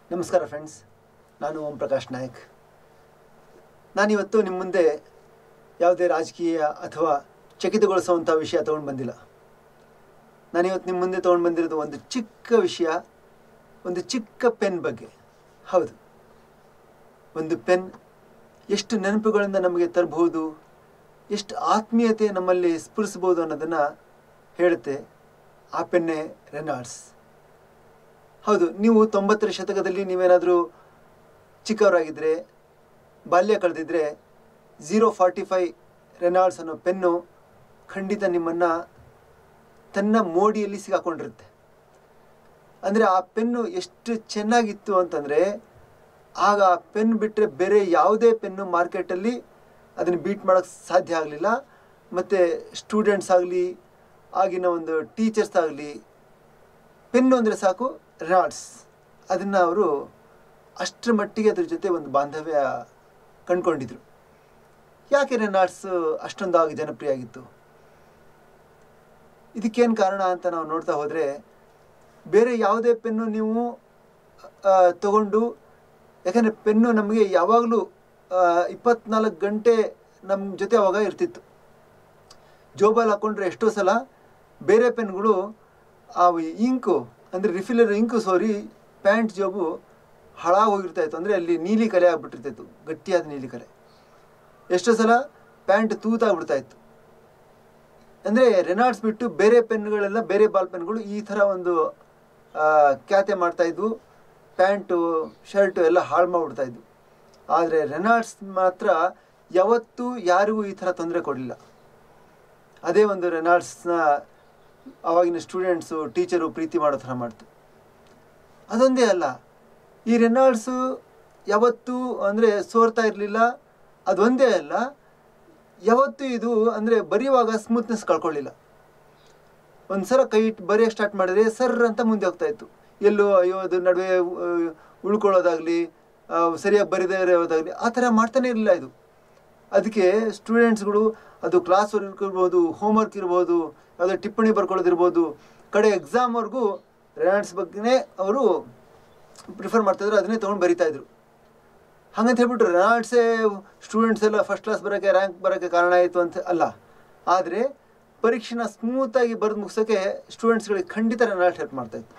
ನಮಸ್ಕಾರ ಫ್ರೆಂಡ್ಸ್ ನಾನು ಓಂ ಪ್ರಕಾಶ್ ನಾಯಕ್ ನಾನಿವತ್ತು ನಿಮ್ಮ ಮುಂದೆ ಯಾವುದೇ ರಾಜಕೀಯ ಅಥವಾ ಚಕಿತಗೊಳಿಸುವಂಥ ವಿಷಯ ತೊಗೊಂಡು ಬಂದಿಲ್ಲ ನಾನಿವತ್ತು ನಿಮ್ಮ ಮುಂದೆ ತೊಗೊಂಡು ಬಂದಿರೋದು ಒಂದು ಚಿಕ್ಕ ವಿಷಯ ಒಂದು ಚಿಕ್ಕ ಪೆನ್ ಬಗ್ಗೆ ಹೌದು ಒಂದು ಪೆನ್ ಎಷ್ಟು ನೆನಪುಗಳಿಂದ ನಮಗೆ ತರಬಹುದು ಎಷ್ಟು ಆತ್ಮೀಯತೆ ನಮ್ಮಲ್ಲಿ ಸ್ಫುರಿಸ್ಬೋದು ಅನ್ನೋದನ್ನು ಹೇಳುತ್ತೆ ಆ ಪೆನ್ನೇ ರೆನಾಲ್ಡ್ಸ್ ಹೌದು ನೀವು ತೊಂಬತ್ತರ ಶತಕದಲ್ಲಿ ನೀವೇನಾದರೂ ಚಿಕ್ಕವರಾಗಿದ್ದರೆ ಬಾಲ್ಯ ಕಳೆದಿದ್ರೆ ಝೀರೋ ಫಾರ್ಟಿ ಫೈ ರೆನಾಲ್ಡ್ಸ್ ಅನ್ನೋ ಪೆನ್ನು ಖಂಡಿತ ನಿಮ್ಮನ್ನು ತನ್ನ ಮೋಡಿಯಲ್ಲಿ ಸಿಗಾಕೊಂಡಿರುತ್ತೆ ಅಂದರೆ ಆ ಪೆನ್ನು ಎಷ್ಟು ಚೆನ್ನಾಗಿತ್ತು ಅಂತಂದರೆ ಆಗ ಆ ಪೆನ್ ಬಿಟ್ಟರೆ ಬೇರೆ ಯಾವುದೇ ಪೆನ್ನು ಮಾರ್ಕೆಟಲ್ಲಿ ಅದನ್ನು ಬೀಟ್ ಮಾಡೋಕ್ಕೆ ಸಾಧ್ಯ ಆಗಲಿಲ್ಲ ಮತ್ತು ಸ್ಟೂಡೆಂಟ್ಸ್ ಆಗಲಿ ಆಗಿನ ಒಂದು ಟೀಚರ್ಸ್ ಆಗಲಿ ಪೆನ್ನು ಅಂದರೆ ಸಾಕು ರೆನಾಲ್ಡ್ಸ್ ಅದನ್ನು ಅವರು ಅಷ್ಟರ ಮಟ್ಟಿಗೆ ಅದ್ರ ಜೊತೆ ಒಂದು ಬಾಂಧವ್ಯ ಕಂಡ್ಕೊಂಡಿದ್ರು ಯಾಕೆ ರೆನಾಲ್ಡ್ಸ್ ಅಷ್ಟೊಂದಾಗಿ ಜನಪ್ರಿಯ ಆಗಿತ್ತು ಇದಕ್ಕೇನು ಕಾರಣ ಅಂತ ನಾವು ನೋಡ್ತಾ ಹೋದರೆ ಬೇರೆ ಯಾವುದೇ ಪೆನ್ನು ನೀವು ಆ, ತಗೊಂಡು ಯಾಕಂದರೆ ಪೆನ್ನು ನಮಗೆ ಯಾವಾಗಲೂ ಇಪ್ಪತ್ನಾಲ್ಕು ಗಂಟೆ ನಮ್ಮ ಜೊತೆ ಅವಾಗ ಇರ್ತಿತ್ತು ಜೋಬಲ್ಲಿ ಹಾಕ್ಕೊಂಡ್ರೆ ಎಷ್ಟೋ ಸಲ ಬೇರೆ ಪೆನ್ಗಳು ಆ ಇಂಕು ಅಂದರೆ ರಿಫಿಲರ್ ಇಂಕು ಸೋರಿ ಪ್ಯಾಂಟ್ ಜೋಬು ಹಾಳಾಗಿ ಹೋಗಿರ್ತಾ ಇತ್ತು ಅಂದರೆ ಅಲ್ಲಿ ನೀಲಿ ಕಲೆ ಆಗ್ಬಿಟ್ಟಿರ್ತಾಯಿತ್ತು ಗಟ್ಟಿಯಾದ ನೀಲಿ ಕಲೆ ಎಷ್ಟೋ ಸಲ ಪ್ಯಾಂಟ್ ತೂತಾಗ್ಬಿಡ್ತಾ ಇತ್ತು ಅಂದರೆ ರೆನಾಲ್ಡ್ಸ್ ಬಿಟ್ಟು ಬೇರೆ ಪೆನ್ಗಳೆಲ್ಲ ಬೇರೆ ಬಾಲ್ ಪೆನ್ಗಳು ಈ ಥರ ಒಂದು ಆ, ಖ್ಯಾತೆ ಮಾಡ್ತಾಯಿದ್ವು ಪ್ಯಾಂಟು ಶರ್ಟು ಎಲ್ಲ ಹಾಳು ಮಾಡಿಬಿಡ್ತಾ ಇದ್ವು ಆದರೆ ರೆನಾಲ್ಡ್ಸ್ ಮಾತ್ರ ಯಾವತ್ತೂ ಯಾರಿಗೂ ಈ ಥರ ತೊಂದರೆ ಕೊಡಲಿಲ್ಲ ಅದೇ ಒಂದು ರೆನಾಲ್ಡ್ಸ್ನ ಆವಾಗಿನ ಸ್ಟೂಡೆಂಟ್ಸು ಟೀಚರು ಪ್ರೀತಿ ಮಾಡೋ ಥರ ಮಾಡ್ತು ಅದೊಂದೇ ಅಲ್ಲ ಈ ರೆನಾಲ್ಡ್ಸು ಯಾವತ್ತೂ ಅಂದರೆ ಸೋರ್ತಾ ಇರಲಿಲ್ಲ ಅದೊಂದೇ ಅಲ್ಲ ಯಾವತ್ತೂ ಇದು ಅಂದರೆ ಬರೆಯುವಾಗ ಸ್ಮೂತ್ನೆಸ್ ಕಳ್ಕೊಳ್ಳಿಲ್ಲ ಒಂದು ಸಲ ಕೈ ಇಟ್ಟು ಬರೆಯೋಕ್ಕೆ ಸ್ಟಾರ್ಟ್ ಮಾಡಿದ್ರೆ ಸರ್ ಅಂತ ಮುಂದೆ ಹೋಗ್ತಾ ಇತ್ತು ಎಲ್ಲೋ ಅಯ್ಯೋ ಅದು ನಡುವೆ ಆ, ಉಳ್ಕೊಳ್ಳೋದಾಗಲಿ ಸರಿಯಾಗಿ ಬರೀದೇ ಇರೋದಾಗಲಿ ಆ ಥರ ಮಾಡ್ತಾನೆ ಇರಲಿಲ್ಲ ಇದು ಅದಕ್ಕೆ ಸ್ಟೂಡೆಂಟ್ಸ್ಗಳು ಅದು ಕ್ಲಾಸ್ ವರ್ಕ್ ಇರ್ಬೋದು ಹೋಮ್ವರ್ಕ್ ಇರ್ಬೋದು ಯಾವುದೋ ಟಿಪ್ಪಣಿ ಬರ್ಕೊಳ್ಳೋದಿರ್ಬೋದು ಕಡೆ ಎಕ್ಸಾಮ್ವರೆಗೂ ರೆನಾಲ್ಡ್ಸ್ ಬಗ್ಗೆನೇ ಅವರು ಪ್ರಿಫರ್ ಮಾಡ್ತಾಯಿದ್ರು ಅದನ್ನೇ ತೊಗೊಂಡು ಬರಿತಾಯಿದ್ರು ಹಾಗಂತ ಹೇಳ್ಬಿಟ್ಟು ರೆನಾಲ್ಡ್ಸೇ ಸ್ಟೂಡೆಂಟ್ಸ್ ಎಲ್ಲ ಫಸ್ಟ್ ಕ್ಲಾಸ್ ಬರೋಕ್ಕೆ ರ್ಯಾಂಕ್ ಬರೋಕ್ಕೆ ಕಾರಣ ಆಯಿತು ಅಂತ ಅಲ್ಲ ಆದರೆ ಪರೀಕ್ಷೆನ ಸ್ಮೂತಾಗಿ ಬರೆದು ಮುಗಿಸೋಕ್ಕೆ ಸ್ಟೂಡೆಂಟ್ಸ್ಗಳಿಗೆ ಖಂಡಿತ ರೆನಾಲ್ಡ್ ಹೆಲ್ಪ್ ಮಾಡ್ತಾಯಿತ್ತು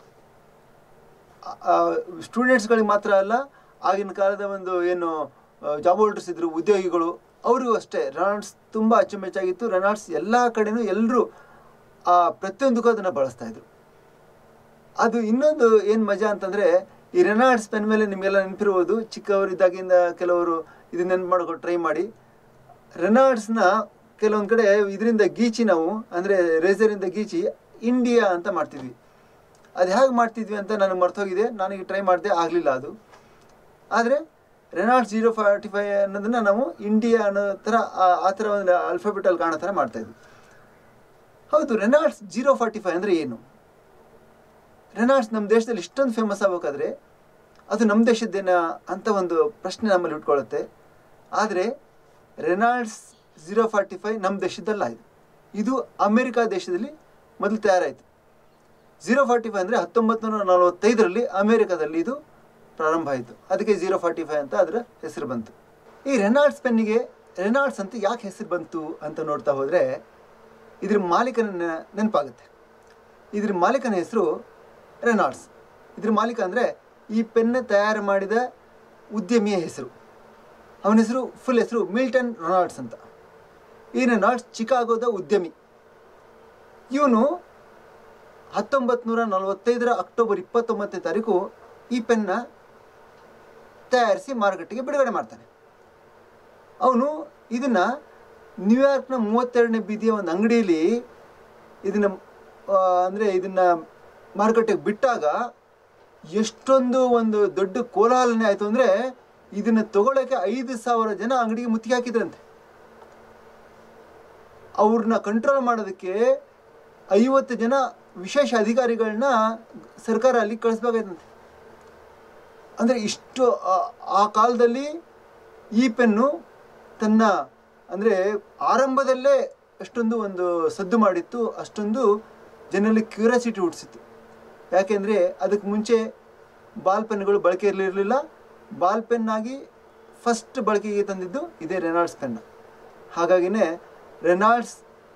ಸ್ಟೂಡೆಂಟ್ಸ್ಗಳಿಗೆ ಮಾತ್ರ ಅಲ್ಲ ಆಗಿನ ಕಾಲದ ಒಂದು ಏನು ಜಾಬ್ ಹೋಲ್ಡರ್ಸ್ ಇದ್ದರು ಉದ್ಯೋಗಿಗಳು ಅವರಿಗೂ ಅಷ್ಟೇ ರೆನಾಲ್ಡ್ಸ್ ತುಂಬ ಅಚ್ಚುಮೆಚ್ಚಾಗಿತ್ತು ರೆನಾಲ್ಡ್ಸ್ ಎಲ್ಲ ಕಡೆನೂ ಎಲ್ಲರೂ ಆ ಪ್ರತಿಯೊಂದಕ್ಕೂ ಅದನ್ನು ಬಳಸ್ತಾ ಇದ್ರು ಅದು ಇನ್ನೊಂದು ಏನು ಮಜಾ ಅಂತಂದರೆ ಈ ರೆನಾಲ್ಡ್ಸ್ ಪೆನ್ ಮೇಲೆ ನಿಮಗೆಲ್ಲ ನೆನಪಿರ್ಬೋದು ಚಿಕ್ಕವರಿದ್ದಾಗಿಂದ ಕೆಲವರು ಇದನ್ನ ನೆನಪು ಮಾಡ್ಕೊಂಡು ಟ್ರೈ ಮಾಡಿ ರೆನಾಲ್ಡ್ಸ್ನ ಕೆಲವೊಂದು ಕಡೆ ಇದರಿಂದ ಗೀಚಿ ನಾವು ಅಂದರೆ ರೇಸರಿಂದ ಗೀಚಿ ಇಂಡಿಯಾ ಅಂತ ಮಾಡ್ತಿದ್ವಿ ಅದು ಹೇಗೆ ಮಾಡ್ತಿದ್ವಿ ಅಂತ ನನಗೆ ಮರ್ತೋಗಿದೆ ನನಗೆ ಟ್ರೈ ಮಾಡಿದೆ ಆಗಲಿಲ್ಲ ಅದು ಆದರೆ ರೆನಾಲ್ಡ್ಸ್ ಜೀರೋ ಫಾರ್ಟಿ ಫೈ ಅನ್ನೋದನ್ನು ನಾವು ಇಂಡಿಯಾ ಅನ್ನೋ ಥರ ಆ- ಆ ಥರ ಒಂದು ಅಲ್ಫಾಬೆಟಲ್ಲಿ ಕಾಣೋ ಥರ ಮಾಡ್ತಾಯಿದ್ವಿ ಹೌದು ರೆನಾಲ್ಡ್ಸ್ ಜೀರೋ ಫಾರ್ಟಿ ಫೈ ಅಂದರೆ ಏನು ರೆನಾಲ್ಡ್ಸ್ ನಮ್ಮ ದೇಶದಲ್ಲಿ ಇಷ್ಟೊಂದು ಫೇಮಸ್ ಆಗಬೇಕಾದ್ರೆ ಅದು ನಮ್ಮ ದೇಶದ್ದೇನ ಅಂತ ಒಂದು ಪ್ರಶ್ನೆ ನಮ್ಮಲ್ಲಿ ಹುಟ್ಕೊಳ್ಳುತ್ತೆ ಆದರೆ ರೆನಾಲ್ಡ್ಸ್ ಝೀರೋ ಫಾರ್ಟಿ ಫೈ ನಮ್ಮ ದೇಶದ್ದಲ್ಲ ಇದು ಇದು ಅಮೆರಿಕಾ ದೇಶದಲ್ಲಿ ಮೊದಲು ತಯಾರಾಯಿತು ಝೀರೋ ಫಾರ್ಟಿ ಫೈ ಅಂದರೆ ಹತ್ತೊಂಬತ್ತು ನೂರ ನಲವತ್ತೈದರಲ್ಲಿ ಅಮೇರಿಕಾದಲ್ಲಿ ಇದು ಪ್ರಾರಂಭ ಆಯಿತು ಅದಕ್ಕೆ ಝೀರೋ ಫಾರ್ಟಿ ಫೈ ಅಂತ ಅದರ ಹೆಸರು ಬಂತು ಈ ರೆನಾಲ್ಡ್ಸ್ ಪೆನ್ನಿಗೆ ರೆನಾಲ್ಡ್ಸ್ ಅಂತ ಯಾಕೆ ಹೆಸರು ಬಂತು ಅಂತ ನೋಡ್ತಾ ಹೋದರೆ ಇದ್ರ ಮಾಲೀಕನ ನೆ- ನೆನಪಾಗುತ್ತೆ ಇದ್ರ ಮಾಲೀಕನ ಹೆಸರು ರೆನಾಲ್ಡ್ಸ್ ಇದ್ರ ಮಾಲೀಕ ಅಂದರೆ ಈ ಪೆನ್ ತಯಾರು ಮಾಡಿದ ಉದ್ಯಮಿಯ ಹೆಸರು ಅವನ ಹೆಸರು ಫುಲ್ ಹೆಸರು ಮಿಲ್ಟನ್ ರೊನಾಲ್ಡ್ಸ್ ಅಂತ ಈ ರೆನಾಲ್ಡ್ಸ್ ಚಿಕಾಗೋದ ಉದ್ಯಮಿ ಇವನು ಹತ್ತೊಂಬತ್ತು ನೂರ ನಲವತ್ತೈದರ ಅಕ್ಟೋಬರ್ ಇಪ್ಪತ್ತೊಂಬತ್ತನೇ ತಾರೀಕು ಈ ಪೆನ್ನ ತಯಾರಿಸಿ ಮಾರುಕಟ್ಟೆಗೆ ಬಿಡುಗಡೆ ಮಾಡ್ತಾನೆ ಅವನು ಇದನ್ನು ನ್ಯೂಯಾರ್ಕ್ನ ಮೂವತ್ತೆರಡನೇ ಬೀದಿಯ ಒಂದು ಅಂಗಡಿಯಲ್ಲಿ ಇದನ್ನು ಅಂದರೆ ಇದನ್ನು ಮಾರುಕಟ್ಟೆಗೆ ಬಿಟ್ಟಾಗ ಎಷ್ಟೊಂದು ಒಂದು ದೊಡ್ಡ ಕೋಲಾಹಲನೆ ಆಯಿತು ಅಂದರೆ ಇದನ್ನು ತಗೊಳ್ಳೋಕ್ಕೆ ಐದು ಸಾವಿರ ಜನ ಅಂಗಡಿಗೆ ಮುತ್ತಿಗೆ ಹಾಕಿದ್ರಂತೆ ಅವ್ರನ್ನ ಕಂಟ್ರೋಲ್ ಮಾಡೋದಕ್ಕೆ ಐವತ್ತು ಜನ ವಿಶೇಷ ಅಧಿಕಾರಿಗಳನ್ನ ಸರ್ಕಾರ ಅಲ್ಲಿ ಕಳಿಸ್ಬೇಕಾಯ್ತಂತೆ ಅಂದರೆ ಇಷ್ಟು ಆ- ಆ ಕಾಲದಲ್ಲಿ ಈ ಪೆನ್ನು ತನ್ನ ಅಂದರೆ ಆರಂಭದಲ್ಲೇ ಅಷ್ಟೊಂದು ಒಂದು ಸದ್ದು ಮಾಡಿತ್ತು ಅಷ್ಟೊಂದು ಜನರಲ್ಲಿ ಕ್ಯೂರಿಯಾಸಿಟಿ ಹುಟ್ಟಿಸಿತ್ತು ಯಾಕೆಂದರೆ ಅದಕ್ಕೆ ಮುಂಚೆ ಬಾಲ್ ಪೆನ್ಗಳು ಬಳಕೆಯಲ್ಲಿ ಇರಲಿಲ್ಲ ಬಾಲ್ ಪೆನ್ನಾಗಿ ಫಸ್ಟ್ ಬಳಕೆಗೆ ತಂದಿದ್ದು ಇದೇ ರೆನಾಲ್ಡ್ಸ್ ಪೆನ್ ಹಾಗಾಗಿನೇ ರೆನಾಲ್ಡ್ಸ್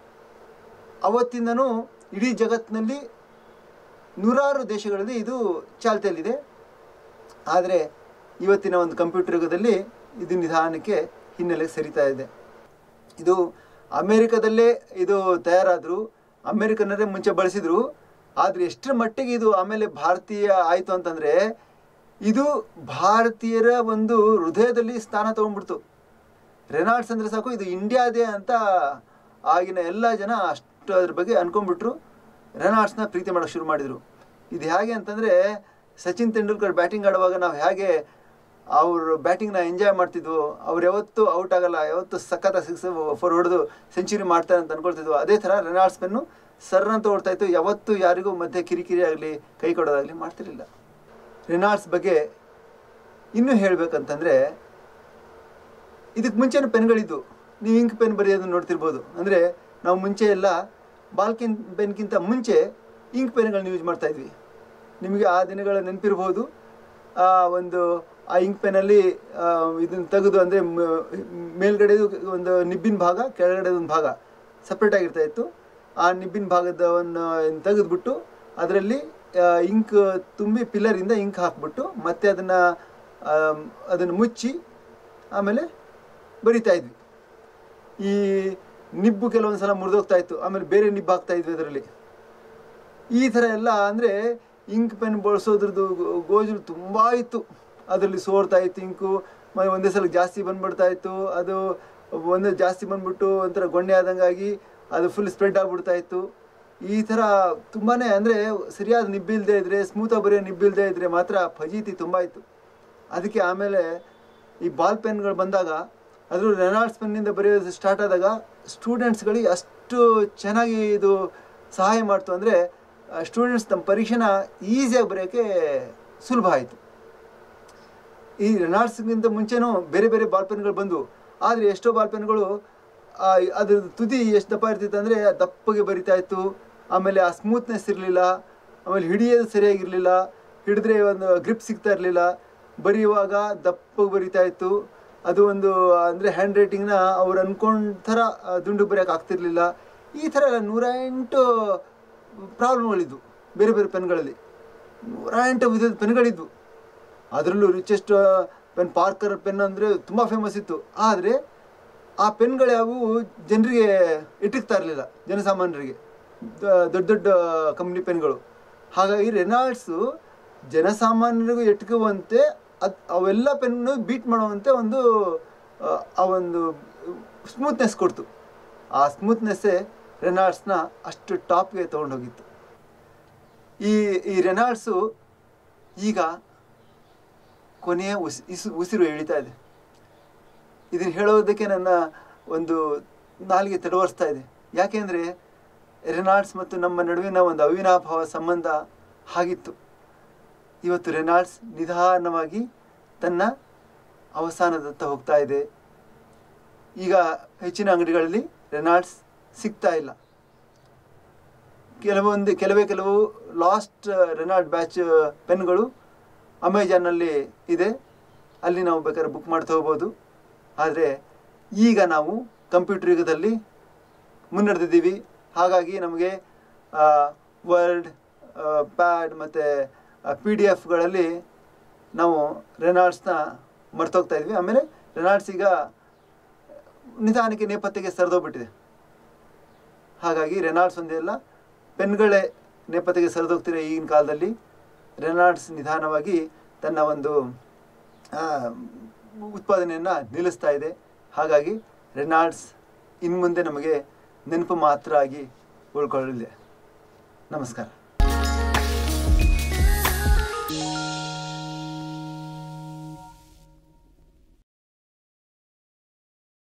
ಅವತ್ತಿಂದನೂ ಇಡೀ ಜಗತ್ತಿನಲ್ಲಿ ನೂರಾರು ದೇಶಗಳಲ್ಲಿ ಇದು ಚಾಲ್ತಿಯಲ್ಲಿದೆ ಆದರೆ ಇವತ್ತಿನ ಒಂದು ಕಂಪ್ಯೂಟರ್ ಯುಗದಲ್ಲಿ ಇದು ನಿಧಾನಕ್ಕೆ ಹಿನ್ನೆಲೆಗೆ ಸರಿತಾ ಇದೆ ಇದು ಅಮೇರಿಕದಲ್ಲೇ ಇದು ತಯಾರಾದರು ಅಮೇರಿಕನರೇ ಮುಂಚೆ ಬಳಸಿದರು ಆದರೆ ಎಷ್ಟರ ಮಟ್ಟಿಗೆ ಇದು ಆಮೇಲೆ ಭಾರತೀಯ ಆಯಿತು ಅಂತಂದರೆ ಇದು ಭಾರತೀಯರ ಒಂದು ಹೃದಯದಲ್ಲಿ ಸ್ಥಾನ ತೊಗೊಂಡ್ಬಿಡ್ತು ರೆನಾಲ್ಡ್ಸ್ ಅಂದರೆ ಸಾಕು ಇದು ಇಂಡಿಯಾದೇ ಅಂತ ಆಗಿನ ಎಲ್ಲ ಜನ ಅಷ್ಟು ಅದ್ರ ಬಗ್ಗೆ ಅನ್ಕೊಂಡ್ಬಿಟ್ರು ರೆನಾಲ್ಡ್ಸ್ನ ಪ್ರೀತಿ ಮಾಡೋಕ್ಕೆ ಶುರು ಮಾಡಿದರು ಇದು ಹೇಗೆ ಅಂತಂದರೆ ಸಚಿನ್ ತೆಂಡೂಲ್ಕರ್ ಬ್ಯಾಟಿಂಗ್ ಆಡುವಾಗ ನಾವು ಹೇಗೆ ಅವ್ರ ಬ್ಯಾಟಿಂಗ್ನ ಎಂಜಾಯ್ ಮಾಡ್ತಿದ್ವು ಅವ್ರು ಯಾವತ್ತೂ ಔಟ್ ಆಗಲ್ಲ ಯಾವತ್ತೂ ಸಖತ್ತ ಸಿಕ್ಸ್ ಫೋರ್ ಹೊಡೆದು ಸೆಂಚುರಿ ಮಾಡ್ತಾರೆ ಅಂತ ಅನ್ಕೊಳ್ತಿದ್ವು ಅದೇ ಥರ ರೆನಾಲ್ಡ್ಸ್ ಪೆನ್ನು ಸರ್ ಅಂತ ಓಡ್ತಾ ಇತ್ತು ಯಾವತ್ತೂ ಯಾರಿಗೂ ಮಧ್ಯೆ ಕಿರಿಕಿರಿ ಆಗಲಿ ಕೈ ಕೊಡೋದಾಗಲಿ ಮಾಡ್ತಿರ್ಲಿಲ್ಲ ರೆನಾಲ್ಡ್ಸ್ ಬಗ್ಗೆ ಇನ್ನೂ ಹೇಳಬೇಕಂತಂದರೆ ಇದಕ್ಕೆ ಮುಂಚೆನೂ ಪೆನ್ಗಳಿದ್ದು ನೀವು ಇಂಕ್ ಪೆನ್ ಬರೆಯೋದನ್ನ ನೋಡ್ತಿರ್ಬೋದು ಅಂದರೆ ನಾವು ಮುಂಚೆ ಎಲ್ಲ ಬಾಲ್ಕಿನ್ ಪೆನ್ಗಿಂತ ಮುಂಚೆ ಇಂಕ್ ಪೆನ್ಗಳನ್ನ ಯೂಸ್ ಮಾಡ್ತಾ ಇದ್ವಿ ನಿಮಗೆ ಆ ದಿನಗಳ ನೆನಪಿರ್ಬೋದು ಆ ಒಂದು ಆ ಇಂಕ್ ಪೆನ್ನಲ್ಲಿ ಇದನ್ನು ತೆಗೆದು ಅಂದರೆ ಮೇಲ್ಗಡೆದು ಒಂದು ನಿಬ್ಬಿನ ಭಾಗ ಕೆಳಗಡೆ ಒಂದು ಭಾಗ ಸಪ್ರೇಟ್ ಆಗಿರ್ತಾ ಇತ್ತು ಆ ನಿಬ್ಬಿನ ಭಾಗದವನ್ನು ತೆಗೆದುಬಿಟ್ಟು ಅದರಲ್ಲಿ ಇಂಕ್ ತುಂಬಿ ಪಿಲ್ಲರಿಂದ ಇಂಕ್ ಹಾಕ್ಬಿಟ್ಟು ಮತ್ತೆ ಅದನ್ನು ಅದನ್ನು ಮುಚ್ಚಿ ಆಮೇಲೆ ಬರಿತಾ ಇದ್ವಿ ಈ ನಿಬ್ಬು ಕೆಲವೊಂದು ಸಲ ಮುರಿದೋಗ್ತಾ ಇತ್ತು ಆಮೇಲೆ ಬೇರೆ ನಿಬ್ಬು ಹಾಕ್ತಾ ಇದ್ವಿ ಅದರಲ್ಲಿ ಈ ಥರ ಎಲ್ಲ ಅಂದರೆ ಇಂಕ್ ಪೆನ್ ಬಳಸೋದ್ರದ್ದು ಗೋಜಲು ತುಂಬ ಇತ್ತು ಅದರಲ್ಲಿ ಸೋರ್ತಾ ಇತ್ತು ಇಂಕು ಮ- ಒಂದೇ ಸಲ ಜಾಸ್ತಿ ಬಂದ್ಬಿಡ್ತಾ ಇತ್ತು ಅದು ಒಂದೇ ಜಾಸ್ತಿ ಬಂದ್ಬಿಟ್ಟು ಒಂಥರ ಗೊಣ್ಣೆ ಆದಂಗಾಗಿ ಅದು ಫುಲ್ ಸ್ಪ್ರೆಡ್ ಆಗಿಬಿಡ್ತಾ ಇತ್ತು ಈ ಥರ ತುಂಬಾ ಅಂದರೆ ಸರಿಯಾದ ನಿಬ್ಬಿಲ್ದೇ ಇದ್ದರೆ ಸ್ಮೂತಾಗಿ ಬರೆಯೋ ನಿಬ್ಬಿಲ್ದೇ ಇದ್ದರೆ ಮಾತ್ರ ಫಜೀತಿ ತುಂಬ ಇತ್ತು ಅದಕ್ಕೆ ಆಮೇಲೆ ಈ ಬಾಲ್ ಪೆನ್ಗಳು ಬಂದಾಗ ಅದರಲ್ಲೂ ರೆನಾಲ್ಡ್ಸ್ ಪೆನ್ನಿಂದ ಬರೆಯೋದು ಸ್ಟಾರ್ಟ್ ಆದಾಗ ಸ್ಟೂಡೆಂಟ್ಸ್ಗಳಿಗೆ ಅಷ್ಟು ಚೆನ್ನಾಗಿ ಇದು ಸಹಾಯ ಮಾಡ್ತು ಅಂದರೆ ಸ್ಟೂಡೆಂಟ್ಸ್ ತಮ್ಮ ಪರೀಕ್ಷೆನ ಈಸಿಯಾಗಿ ಬರೆಯೋಕ್ಕೆ ಸುಲಭ ಆಯಿತು ಈ ರೆನಾಲ್ಡ್ಸ್ಗಿಂತ ಮುಂಚೆನೂ ಬೇರೆ ಬೇರೆ ಬಾಲ್ ಪೆನ್ಗಳು ಬಂದವು ಆದರೆ ಎಷ್ಟೋ ಬಾಲ್ ಪೆನ್ಗಳು ಆ, ಅದ್ರ ತುದಿ ಎಷ್ಟು ದಪ್ಪ ಇರ್ತಿತ್ತು ಅಂದರೆ ದಪ್ಪಗೆ ಬರಿತಾ ಇತ್ತು ಆಮೇಲೆ ಆ ಸ್ಮೂತ್ನೆಸ್ ಇರಲಿಲ್ಲ ಆಮೇಲೆ ಹಿಡಿಯೋದು ಸರಿಯಾಗಿರಲಿಲ್ಲ ಹಿಡಿದ್ರೆ ಒಂದು ಗ್ರಿಪ್ ಸಿಗ್ತಾ ಇರಲಿಲ್ಲ ಬರೆಯುವಾಗ ದಪ್ಪಗೆ ಬರಿತಾ ಇತ್ತು ಅದು ಒಂದು ಅಂದರೆ ಹ್ಯಾಂಡ್ ರೈಟಿಂಗ್ನ ಅವ್ರು ಅನ್ಕೊಂಡ ಥರ ಆ, ದುಂಡು ಬರೆಯೋಕೆ ಆಗ್ತಿರ್ಲಿಲ್ಲ ಈ ಥರ ಎಲ್ಲ ನೂರ ಎಂಟು ಪ್ರಾಬ್ಲಮ್ಗಳಿದ್ವು ಬೇರೆ ಬೇರೆ ಪೆನ್ಗಳಲ್ಲಿ ನೂರ ಎಂಟು ವಿಧದ ಪೆನ್ಗಳಿದ್ವು ಅದರಲ್ಲೂ ರಿಚೆಸ್ಟ್ ಪೆನ್ ಪಾರ್ಕರ್ ಪೆನ್ ಅಂದರೆ ತುಂಬ ಫೇಮಸ್ ಇತ್ತು ಆದರೆ ಆ ಪೆನ್ಗಳು ಯಾವುವು ಜನರಿಗೆ ಇಟ್ಟಿರ್ತಾ ಇರಲಿಲ್ಲ ಜನಸಾಮಾನ್ಯರಿಗೆ ದ- ದೊಡ್ಡ ದೊಡ್ಡ ಕಂಪ್ನಿ ಪೆನ್ಗಳು ಹಾಗಾಗಿ ರೆನಾಲ್ಡ್ಸು ಜನಸಾಮಾನ್ಯರಿಗೂ ಎಟ್ಕುವಂತೆ ಅದು ಅವೆಲ್ಲ ಪೆನ್ನು ಬೀಟ್ ಮಾಡುವಂತೆ ಒಂದು ಆ, ಆ ಒಂದು ಸ್ಮೂತ್ನೆಸ್ ಕೊಡ್ತು ಆ ಸ್ಮೂತ್ನೆಸ್ಸೇ ರೆನಾಲ್ಡ್ಸ್ನ ಅಷ್ಟು ಟಾಪ್ಗೆ ತೊಗೊಂಡೋಗಿತ್ತು ಈ ಈ ರೆನಾಲ್ಡ್ಸು ಈಗ ಕೊನೆಯ ಉಸ್ ಇಸು ಉಸಿರು ಎಳಿತಾ ಇದೆ ಇದನ್ನು ಹೇಳೋದಕ್ಕೆ ನನ್ನ ಒಂದು ನಾಲಿಗೆ ತಡವರಿಸ್ತಾ ಇದೆ ಯಾಕೆಂದರೆ ರೆನಾಲ್ಡ್ಸ್ ಮತ್ತು ನಮ್ಮ ನಡುವಿನ ಒಂದು ಅವಿನಾಭಾವ ಸಂಬಂಧ ಹಾಗಿತ್ತು ಇವತ್ತು ರೆನಾಲ್ಡ್ಸ್ ನಿಧಾನವಾಗಿ ತನ್ನ ಅವಸಾನದತ್ತ ಹೋಗ್ತಾ ಇದೆ ಈಗ ಹೆಚ್ಚಿನ ಅಂಗಡಿಗಳಲ್ಲಿ ರೆನಾಲ್ಡ್ಸ್ ಸಿಗ್ತಾ ಇಲ್ಲ ಕೆಲವೊಂದು ಕೆಲವೇ ಕೆಲವು ಲಾಸ್ಟ್ ರೆನಾಲ್ಡ್ ಬ್ಯಾಚ್ ಪೆನ್ಗಳು ಅಮೆಜಾನಲ್ಲಿ ಇದೆ ಅಲ್ಲಿ ನಾವು ಬೇಕಾದ್ರೆ ಬುಕ್ ಮಾಡಿ ತಗೋಬೋದು ಆದರೆ ಈಗ ನಾವು ಕಂಪ್ಯೂಟರ್ ಯುಗದಲ್ಲಿ ಮುನ್ನಡೆದಿದ್ದೀವಿ ಹಾಗಾಗಿ ನಮಗೆ ವರ್ಡ್ ಪ್ಯಾಡ್ ಮತ್ತು ಪಿ ಡಿ ಎಫ್ಗಳಲ್ಲಿ ನಾವು ರೆನಾಲ್ಡ್ಸ್ನ ಮರ್ತೋಗ್ತಾ ಇದ್ವಿ ಆಮೇಲೆ ರೆನಾಲ್ಡ್ಸ್ ಈಗ ನಿಧಾನಕ್ಕೆ ನೇಪಥ್ಯಕ್ಕೆ ಸರಿದೋಗ್ಬಿಟ್ಟಿದೆ ಹಾಗಾಗಿ ರೆನಾಲ್ಡ್ಸ್ ಒಂದೇ ಅಲ್ಲ ಪೆನ್ಗಳೇ ನೇಪಥ್ಯಕ್ಕೆ ಸರಿದೋಗ್ತಿರೋ ಈಗಿನ ಕಾಲದಲ್ಲಿ ರೆನಾಲ್ಡ್ಸ್ ನಿಧಾನವಾಗಿ ತನ್ನ ಒಂದು ಉತ್ಪಾದನೆಯನ್ನು ನಿಲ್ಲಿಸ್ತಾ ಇದೆ ಹಾಗಾಗಿ ರೆನಾಲ್ಡ್ಸ್ ಇನ್ನು ಮುಂದೆ ನಮಗೆ ನೆನಪು ಮಾತ್ರ ಆಗಿ ಉಳ್ಕೊಳ್ಳಲಿದೆ ನಮಸ್ಕಾರ